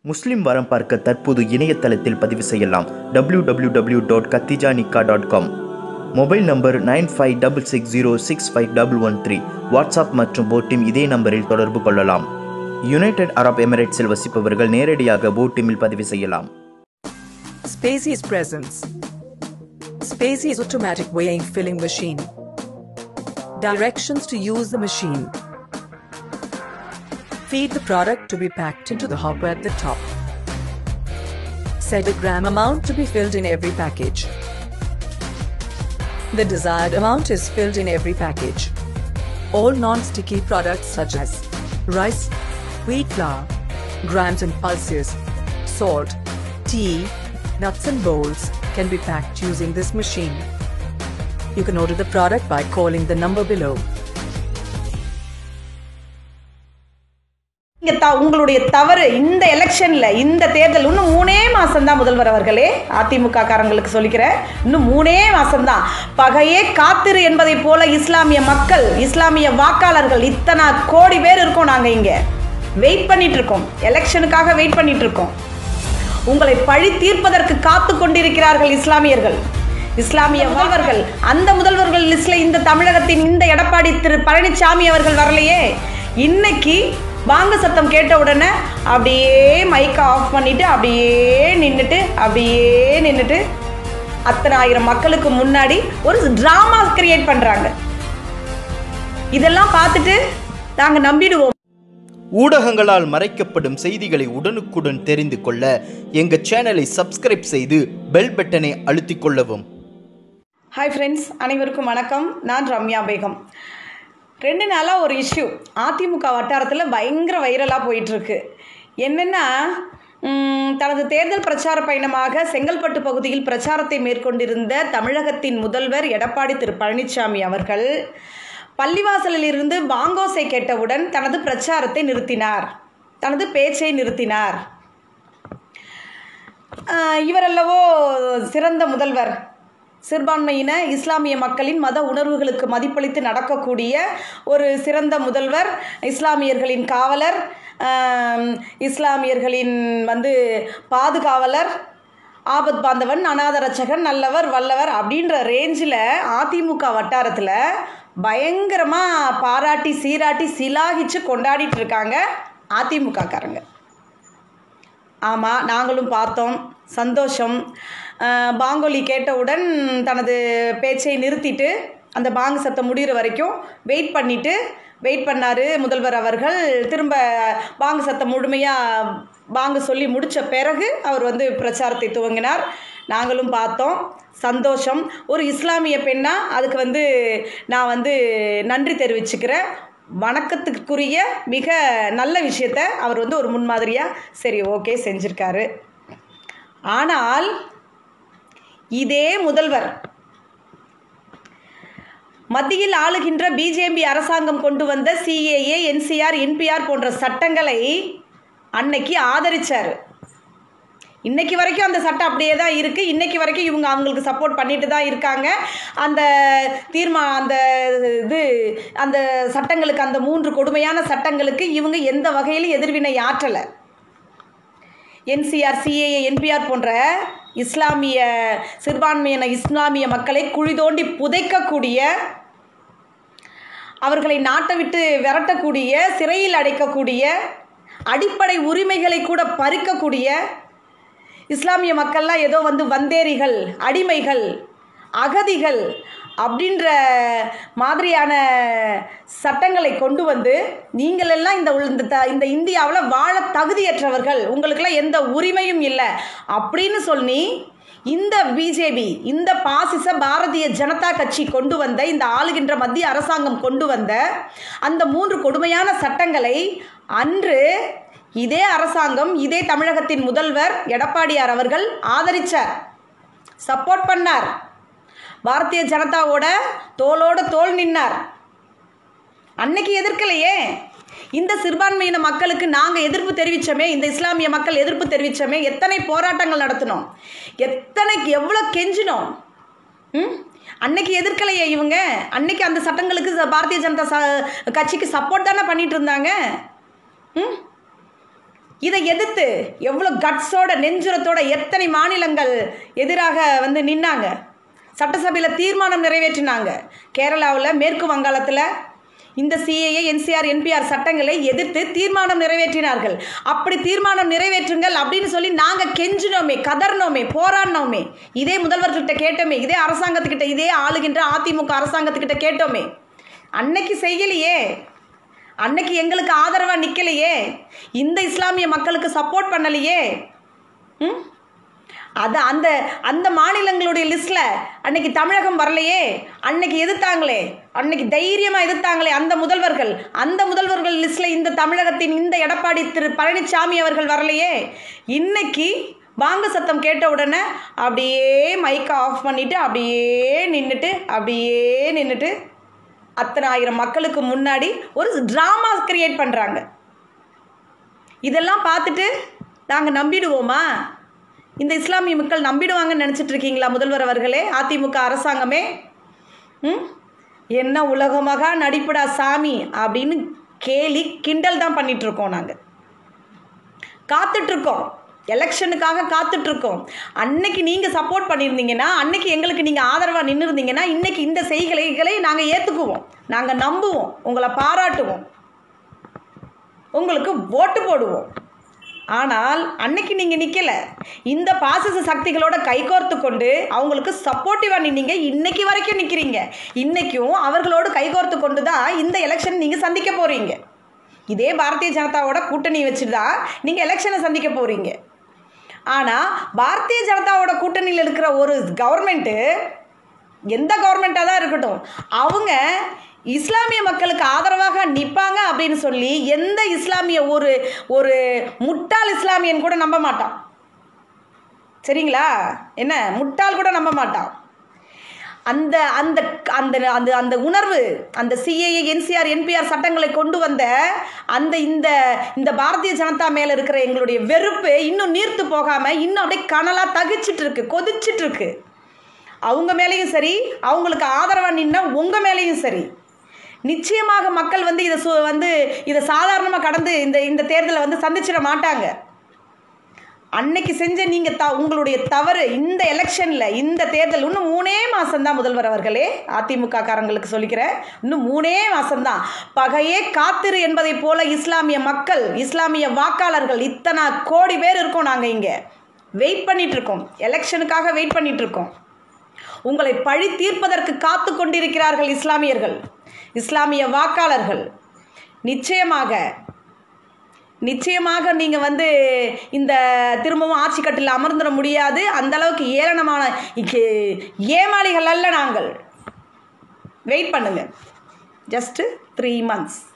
முஸ்லிம் வரம் பார்க்க தற்போது இணையதளத்தில் பதிவு செய்யலாம் W W W dot Khadija Nikah dot com mobile number nine five double six zero six five double one three WhatsApp மற்றும் போட்டிம் இதே நம்பரில் தொடர்பு கொள்ளலாம் யுனைடெட் அரப் எமிரேட்ஸில் வசிப்பவர்கள் நேரடியாக போட்டிமில் பதிவு செய்யலாம் Spacey's presence. Spacey's automatic weighing filling machine. Directions to use the machine. Feed the product to be packed into the hopper at the top. Set a gram amount to be filled in every package. The desired amount is filled in every package. All non-sticky products such as rice, wheat flour, grams and pulses, salt, tea, nuts and bowls can be packed using this machine. You can order the product by calling the number below. இங்க த உங்களுடைய தவறு இந்த எலெக்ஷன்ல இந்த தேர்தல் இன்னும் மூணே மாசம்தான் முதல்வர் அவர்களே அதிமுக காரங்களுக்கு சொல்லிக்கிறேன் இன்னும் மூணே மாசம்தான் பகையே காத்திரு என்பதை போல இஸ்லாமிய மக்கள் இஸ்லாமிய வாக்காளர்கள் இத்தனை கோடி பேர் இருக்கோம் நாங்க இங்க வெயிட் பண்ணிட்டு இருக்கோம் எலெக்ஷனுக்காக வெயிட் பண்ணிட்டு இருக்கோம் உங்களை பழி தீர்ப்பதற்கு காத்து கொண்டிருக்கிறார்கள் இஸ்லாமியர்கள் இஸ்லாமிய முதல்வர்கள் அந்த முதல்வர்கள் லிஸ்ட்ல இந்த தமிழகத்தின் இந்த எடப்பாடி திரு பழனிசாமி அவர்கள் வரலையே இன்னைக்கு வாங்க சத்தம் கேட்ட உடனே அப்படியே மைக்கை ஆஃப் பண்ணிட்டு அப்படியே நின்றுட்டு அப்படியே நின்றுட்டு அத்தனை ஆயிரம் மக்களுக்கு முன்னாடி ஒரு ட்ராமா கிரியேட் பண்றாங்க இதெல்லாம் பார்த்துட்டு நாங்க நம்பிடுவோம் ஊடகங்களால் மறைக்கப்படும் செய்திகளை உடனுக்குடன் தெரிந்து கொள்ள எங்கள் சேனலை சப்ஸ்கிரைப் செய்து பெல் பட்டனை அழுத்திக் கொள்ளவும் ஹாய் ஃப்ரெண்ட்ஸ் அனைவருக்கும் வணக்கம் நான் ரம்யா பேகம் ரெண்டு நாளாக ஒரு இஷ்யூ அதிமுக வட்டாரத்தில் பயங்கர வைரலாக போயிட்டுருக்கு என்னென்னா ம், தனது தேர்தல் பிரச்சார பயணமாக செங்கல்பட்டு பகுதியில் பிரச்சாரத்தை மேற்கொண்டிருந்த தமிழகத்தின் முதல்வர் எடப்பாடி திரு பழனிசாமி அவர்கள் பள்ளிவாசலில் இருந்து பாங்கோசை கேட்டவுடன் தனது பிரச்சாரத்தை நிறுத்தினார் தனது பேச்சை நிறுத்தினார் ஆஹ் இவரல்லவோ சிறந்த முதல்வர் சிறுபான்மையின இஸ்லாமிய மக்களின் மத உணர்வுகளுக்கு மதிப்பளித்து நடக்கக்கூடிய ஒரு சிறந்த முதல்வர் இஸ்லாமியர்களின் காவலர் ஆம், இஸ்லாமியர்களின் வந்து பாதுகாவலர் ஆபத் பாந்தவன் அநாத ரட்சகன் நல்லவர் வல்லவர் அப்படின்ற ரேஞ்சில் அதிமுக வட்டாரத்தில் பயங்கரமாக பாராட்டி சீராட்டி சிலாகிச்சு கொண்டாடிட்டு இருக்காங்க அதிமுக காரங்க ஆமாம் நாங்களும் பார்த்தோம் சந்தோஷம் அஹ், பாங்கொலி கேட்டவுடன் தனது பேச்சை நிறுத்திட்டு அந்த பாங்கு சத்தம் முடிகிற வரைக்கும் வெயிட் பண்ணிட்டு வெயிட் பண்ணார் முதல்வர் அவர்கள் திரும்ப பாங்கு சத்தம் முழுமையாக பாங்கு சொல்லி முடித்த பிறகு அவர் வந்து பிரச்சாரத்தை துவங்கினார் நாங்களும் பார்த்தோம் சந்தோஷம் ஒரு இஸ்லாமிய பெண்ணா அதுக்கு வந்து நான் வந்து நன்றி தெரிவிச்சுக்கிறேன் வணக்கத்துக்குரிய மிக நல்ல விஷயத்த அவர் வந்து ஒரு முன்மாதிரியாக சரி ஓகே செஞ்சுருக்காரு ஆனால் இதே முதல்வர் மத்தியில் ஆளுகின்ற பிஜேபி அரசாங்கம் கொண்டு வந்த சிஏஏ என்சிஆர் என்பிஆர் போன்ற சட்டங்களை அன்னைக்கு ஆதரிச்சார் இன்னைக்கு வரைக்கும் அந்த சட்டம் அப்படியே தான் இருக்குது இன்னைக்கு வரைக்கும் இவங்க அவங்களுக்கு சப்போர்ட் பண்ணிட்டு தான் இருக்காங்க அந்த தீர்மா அந்த இது அந்த சட்டங்களுக்கு அந்த மூன்று கொடுமையான சட்டங்களுக்கு இவங்க எந்த வகையிலும் எதிர்வினை ஆற்றலை என்சிஆர் சிஏஏ என்பிஆர் போன்ற இஸ்லாமிய சிறுபான்மையின இஸ்லாமிய மக்களை குழி தோண்டி புதைக்கக்கூடிய அவர்களை நாட்டை விட்டு விரட்டக்கூடிய சிறையில் அடைக்கக்கூடிய அடிப்படை உரிமைகளை கூட பறிக்கக்கூடிய இஸ்லாமிய மக்கள்லாம் ஏதோ வந்து வந்தேரிகள் அடிமைகள் அகதிகள் அப்படின்ற மாதிரியான சட்டங்களை கொண்டு வந்து நீங்கள் எல்லாம் இந்த உள்- இந்த த- இந்த இந்தியாவில் வாழ தகுதியற்றவர்கள் உங்களுக்கெல்லாம் எந்த உரிமையும் இல்லை அப்படின்னு சொல்லி இந்த பிஜேபி இந்த பாசிச பாரதிய ஜனதா கட்சி கொண்டு வந்த இந்த ஆளுகின்ற மத்திய அரசாங்கம் கொண்டு வந்த அந்த மூன்று கொடுமையான சட்டங்களை அன்று இதே அரசாங்கம் இதே தமிழகத்தின் முதல்வர் எடப்பாடியார் அவர்கள் ஆதரிச்சார் சப்போர்ட் பண்ணார் பாரதிய ஜனதாவோட தோளோட தோள் நின்னார் அன்னைக்கு எதிர்க்கலையே இந்த சிறுபான்மையின மக்களுக்கு நாங்கள் எதிர்ப்பு தெரிவித்தோமே இந்த இஸ்லாமிய மக்கள் எதிர்ப்பு தெரிவித்தோமே எத்தனை போராட்டங்கள் நடத்தினோம் எத்தனை எவ்வளோ கெஞ்சினோம் ம் அன்னைக்கு எதிர்க்கலையே இவங்க அன்னைக்கு அந்த சட்டங்களுக்கு ச- பாரதிய ஜனதா ச கட்சிக்கு சப்போர்ட் தானே பண்ணிட்டு இருந்தாங்க ம் இதை எதிர்த்து எவ்வளோ கட்ஸோட நெஞ்சுரத்தோட எத்தனை மாநிலங்கள் எதிராக வந்து நின்னாங்க சட்டசபையில் தீர்மானம் நிறைவேற்றினாங்க கேரளாவில் மேற்கு வங்காளத்தில் இந்த சிஏஏ என்சிஆர் என்பிஆர் சட்டங்களை எதிர்த்து தீர்மானம் நிறைவேற்றினார்கள் அப்படி தீர்மானம் நிறைவேற்றுங்கள் அப்படின்னு சொல்லி நாங்கள் கெஞ்சினோமே கதர்னோமே போராடினோமே இதே முதல்வர்கிட்ட கேட்டோமே இதே அரசாங்கத்துக்கிட்ட இதே ஆளுகின்ற அதிமுக அரசாங்கத்துக்கிட்ட கேட்டோமே அன்னைக்கு செய்யலையே அன்னைக்கு எங்களுக்கு ஆதரவாக நிற்கலையே இந்த இஸ்லாமிய மக்களுக்கு சப்போர்ட் பண்ணலையே ம் அது அந்த அந்த மாநிலங்களுடைய லிஸ்ட்டில் அன்னைக்கு தமிழகம் வரலையே அன்னைக்கு எதிர்த்தாங்களே அன்னைக்கு தைரியமாக எதிர்த்தாங்களே அந்த முதல்வர்கள் அந்த முதல்வர்கள் லிஸ்ட்டில் இந்த தமிழகத்தின் இந்த எடப்பாடி திரு பழனிசாமி அவர்கள் வரலையே இன்னைக்கு வாங்க சத்தம் கேட்ட உடனே அப்படியே மைக்கை ஆஃப் பண்ணிட்டு அப்படியே நின்றுட்டு அப்படியே நின்றுட்டு அத்தனை ஆயிரம் மக்களுக்கு முன்னாடி ஒரு ட்ராமா கிரியேட் பண்ணுறாங்க இதெல்லாம் பார்த்துட்டு நாங்கள் நம்பிடுவோமா இந்த இஸ்லாமிய மக்கள் நம்பிடுவாங்கன்னு நினச்சிட்டு இருக்கீங்களா முதல்வர் அவர்களே அதிமுக அரசாங்கமே ம் என்ன உலகமாக நடிப்புடா சாமி அப்படின்னு கேலி கிண்டல் தான் பண்ணிட்டு இருக்கோம் நாங்கள் காத்துட்ருக்கோம் எலெக்ஷனுக்காக காத்துட்ருக்கோம் அன்னைக்கு நீங்கள் சப்போர்ட் பண்ணியிருந்தீங்கன்னா அன்னைக்கு எங்களுக்கு நீங்கள் ஆதரவாக நின்றுருந்தீங்கன்னா இன்னைக்கு இந்த செய்கைகளை நாங்கள் ஏற்றுக்குவோம் நாங்கள் நம்புவோம் உங்களை பாராட்டுவோம் உங்களுக்கு ஓட்டு போடுவோம் ஆனால் அன்னைக்கு நீங்கள் நிற்கலை இந்த பாசிச சக்திகளோட கைகோர்த்து கொண்டு அவங்களுக்கு சப்போர்ட்டிவாக நின்னீங்க இன்னைக்கு வரைக்கும் நிற்கிறீங்க இன்னைக்கும் அவர்களோடு கைகோர்த்து கொண்டு தான் இந்த எலெக்ஷன் நீங்கள் சந்திக்க போகிறீங்க இதே பாரதிய ஜனதாவோட கூட்டணி வச்சுட்டு தான் நீங்கள் எலெக்ஷனை சந்திக்க போகிறீங்க ஆனால் பாரதிய ஜனதாவோட கூட்டணியில் இருக்கிற ஒரு கவர்மெண்ட்டு எந்த கவர்மெண்ட்டாக தான் இருக்கட்டும் அவங்க இஸ்லாமிய மக்களுக்கு ஆதரவாக நிற்பாங்க அப்படின்னு சொல்லி எந்த இஸ்லாமிய ஒரு ஒரு முட்டாள் இஸ்லாமியன் கூட நம்ப மாட்டான் சரிங்களா என்ன முட்டாள் கூட நம்ப மாட்டான் அந்த அந்த அந்த அந்த அந்த உணர்வு அந்த சிஏஏ என்சிஆர் என்பிஆர் சட்டங்களை கொண்டு வந்த அந்த இந்த இந்த பாரதிய ஜனதா மேலே இருக்கிற எங்களுடைய வெறுப்பு இன்னும் நீர்த்து போகாமல் இன்னும் அப்படியே கனலாக தகிச்சிட்டு இருக்கு கொதிச்சிட்டு இருக்கு அவங்க மேலேயும் சரி அவங்களுக்கு ஆதரவாக நின்னா உங்கள் மேலேயும் சரி நிச்சயமாக மக்கள் வந்து இதை சு வந்து இதை சாதாரணமாக கடந்து இந்த இந்த தேர்தலை வந்து சந்திச்சிட மாட்டாங்க அன்னைக்கு செஞ்ச நீங்கள் த உங்களுடைய தவறு இந்த எலெக்ஷனில் இந்த தேர்தல் இன்னும் மூணே மாதம்தான் முதல்வர் அவர்களே அதிமுக காரங்களுக்கு சொல்லிக்கிறேன் இன்னும் மூணே மாதம்தான் பகையே காத்திரு என்பதைப் போல இஸ்லாமிய மக்கள் இஸ்லாமிய வாக்காளர்கள் இத்தனை கோடி பேர் இருக்கோம் நாங்கள் இங்கே வெயிட் பண்ணிட்டு இருக்கோம் எலெக்ஷனுக்காக வெயிட் பண்ணிட்டு இருக்கோம் உங்களை பழி தீர்ப்பதற்கு காத்து கொண்டிருக்கிறார்கள் இஸ்லாமியர்கள் இஸ்லாமிய வாக்காளர்கள் நிச்சயமாக நிச்சயமாக நீங்கள் வந்து இந்த திரும்பவும் ஆட்சி கட்டில் அமர்ந்துட முடியாது அந்த அளவுக்கு ஏளனமான இக்கு- ஏமாளிகள் அல்ல நாங்கள் வெயிட் பண்ணுங்க ஜஸ்ட்டு த்ரீ மந்த்ஸ்